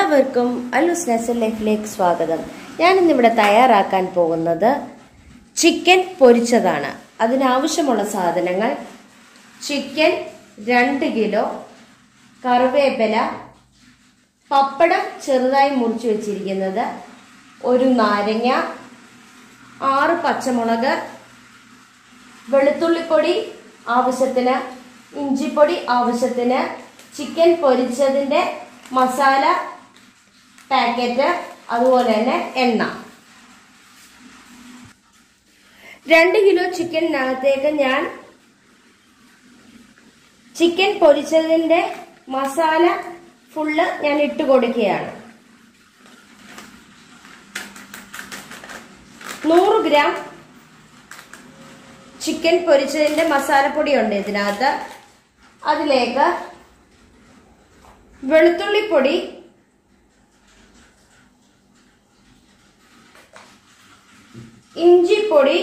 എല്ലാവർക്കും അല്ലൂസ് നെസൽ ലൈഫിലേക്ക് സ്വാഗതം ഞാനിന്നിവിടെ തയ്യാറാക്കാൻ പോകുന്നത് ചിക്കൻ പൊരിച്ചതാണ് അതിനാവശ്യമുള്ള സാധനങ്ങൾ ചിക്കൻ രണ്ട് കിലോ കറിവേപ്പില പപ്പടം ചെറുതായി മുറിച്ച് വെച്ചിരിക്കുന്നത് ഒരു നാരങ്ങ ആറ് പച്ചമുളക് വെളുത്തുള്ളിപ്പൊടി ആവശ്യത്തിന് ഇഞ്ചിപ്പൊടി ആവശ്യത്തിന് ചിക്കൻ പൊരിച്ചതിൻ്റെ മസാല പാക്കറ്റ് അതുപോലെ തന്നെ എണ്ണ രണ്ട് കിലോ ചിക്കനകത്തേക്ക് ഞാൻ ചിക്കൻ പൊരിച്ചതിൻ്റെ മസാല ഫുള്ള് ഞാൻ ഇട്ട് കൊടുക്കുകയാണ് നൂറ് ഗ്രാം ചിക്കൻ പൊരിച്ചതിന്റെ മസാലപ്പൊടി ഉണ്ട് ഇതിനകത്ത് അതിലേക്ക് വെളുത്തുള്ളിപ്പൊടി ഇഞ്ചിപ്പൊടി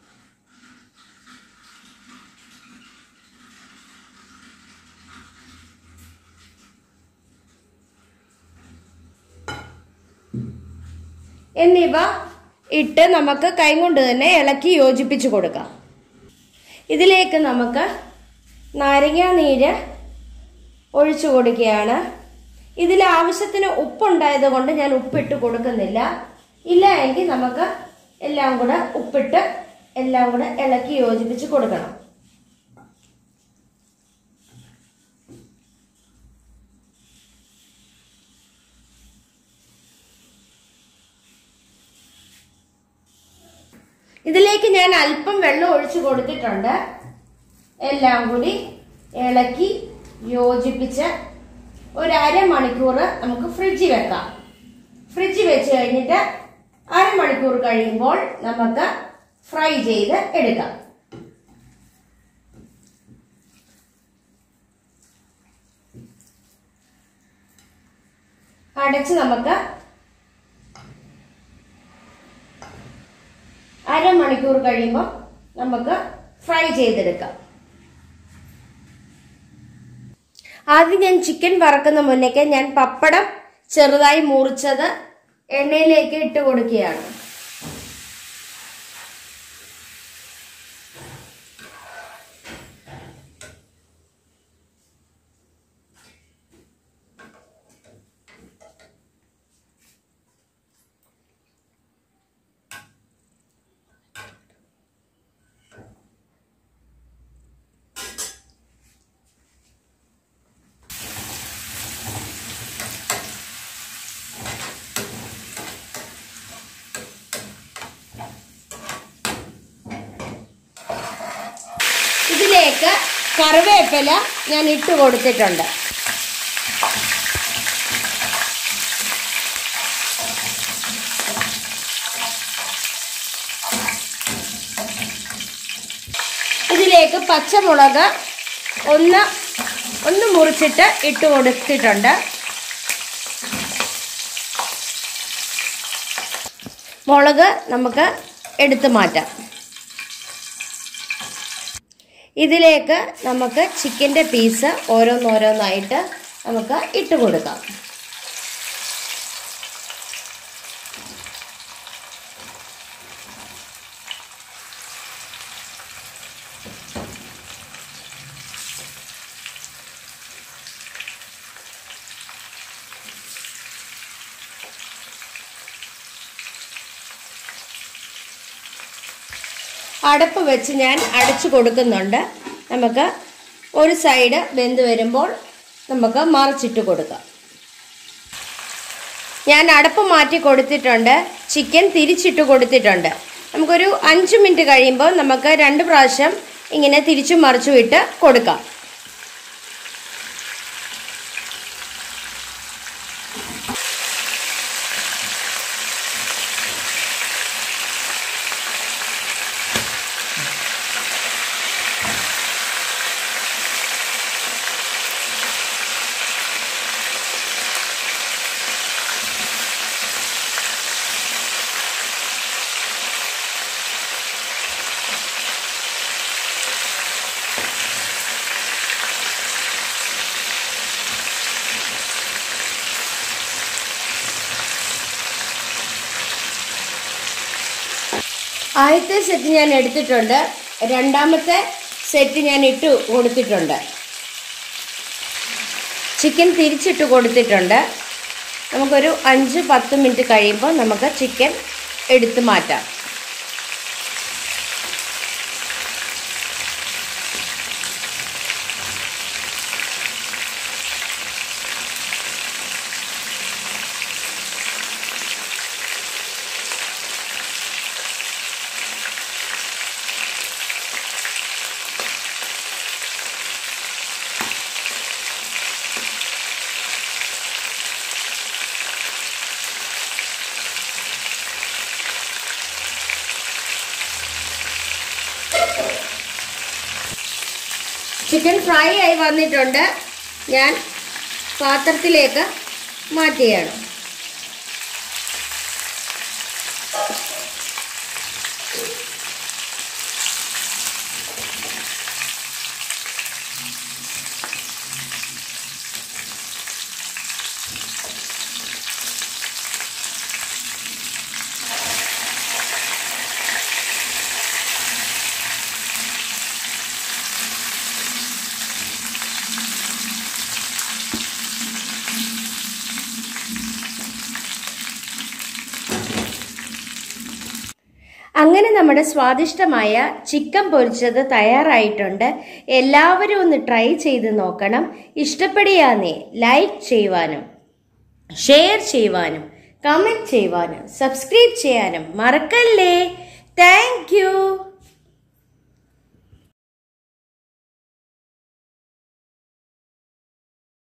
എന്നിവ ഇട്ട് നമുക്ക് കൈകൊണ്ട് തന്നെ ഇളക്കി യോജിപ്പിച്ച് കൊടുക്കാം ഇതിലേക്ക് നമുക്ക് നാരങ്ങാ നീര് ഒഴിച്ചു കൊടുക്കുകയാണ് ഇതിൽ ആവശ്യത്തിന് ഉപ്പുണ്ടായത് കൊണ്ട് ഞാൻ ഉപ്പിട്ട് കൊടുക്കുന്നില്ല ഇല്ല എങ്കിൽ നമുക്ക് എല്ലാം കൂടെ ഉപ്പിട്ട് എല്ലാം കൂടെ ഇളക്കി യോജിപ്പിച്ച് കൊടുക്കണം ഇതിലേക്ക് ഞാൻ അല്പം വെള്ളം ഒഴിച്ചു കൊടുത്തിട്ടുണ്ട് എല്ലാം കൂടി ഇളക്കി യോജിപ്പിച്ച് ഒരു അരമണിക്കൂർ നമുക്ക് ഫ്രിഡ്ജിൽ വെക്കാം ഫ്രിഡ്ജിൽ വെച്ച് കഴിഞ്ഞിട്ട് അരമണിക്കൂർ കഴിയുമ്പോൾ നമുക്ക് ഫ്രൈ ചെയ്ത് എടുക്കാം അടച്ച് നമുക്ക് അരമണിക്കൂർ കഴിയുമ്പോൾ നമുക്ക് ഫ്രൈ ചെയ്തെടുക്കാം ആദ്യം ഞാൻ ചിക്കൻ വറക്കുന്ന മുന്നേക്ക് ഞാൻ പപ്പടം ചെറുതായി മുറിച്ചത് എണ്ണയിലേക്ക് ഇട്ട് കൊടുക്കുകയാണ് ഇതിലേക്ക് കറിവേപ്പില ഞാൻ ഇട്ട് കൊടുത്തിട്ടുണ്ട് ഇതിലേക്ക് പച്ചമുളക് ഒന്ന് ഒന്ന് മുറിച്ചിട്ട് ഇട്ട് കൊടുത്തിട്ടുണ്ട് മുളക് നമുക്ക് എടുത്തു മാറ്റാം ഇതിലേക്ക് നമുക്ക് ചിക്കൻ്റെ പീസ് ഓരോന്നോരോന്നായിട്ട് നമുക്ക് ഇട്ട് കൊടുക്കാം അടപ്പ് വെച്ച് ഞാൻ അടച്ചു കൊടുക്കുന്നുണ്ട് നമുക്ക് ഒരു സൈഡ് വെന്ത് വരുമ്പോൾ നമുക്ക് മറിച്ചിട്ട് കൊടുക്കാം ഞാൻ അടപ്പ് മാറ്റി കൊടുത്തിട്ടുണ്ട് ചിക്കൻ തിരിച്ചിട്ട് കൊടുത്തിട്ടുണ്ട് നമുക്കൊരു അഞ്ച് മിനിറ്റ് കഴിയുമ്പോൾ നമുക്ക് രണ്ട് പ്രാവശ്യം ഇങ്ങനെ തിരിച്ചും മറിച്ചും ഇട്ട് കൊടുക്കാം ആദ്യത്തെ സെറ്റ് ഞാൻ എടുത്തിട്ടുണ്ട് രണ്ടാമത്തെ സെറ്റ് ഞാൻ ഇട്ട് കൊടുത്തിട്ടുണ്ട് ചിക്കൻ തിരിച്ചിട്ട് കൊടുത്തിട്ടുണ്ട് നമുക്കൊരു അഞ്ച് പത്ത് മിനിറ്റ് കഴിയുമ്പോൾ നമുക്ക് ചിക്കൻ എടുത്ത് മാറ്റാം ചിക്കൻ ഫ്രൈ ആയി വന്നിട്ടുണ്ട് ഞാൻ പാത്രത്തിലേക്ക് മാറ്റുകയാണ് അങ്ങനെ നമ്മുടെ സ്വാദിഷ്ടമായ ചിക്കൻ പൊരിച്ചത് തയ്യാറായിട്ടുണ്ട് എല്ലാവരും ഒന്ന് ട്രൈ ചെയ്ത് നോക്കണം ഇഷ്ടപ്പെടുകയാന്നേ ലൈക്ക് ചെയ്യുവാനും ഷെയർ ചെയ്യുവാനും കമന്റ് ചെയ്യുവാനും സബ്സ്ക്രൈബ് ചെയ്യാനും മറക്കല്ലേ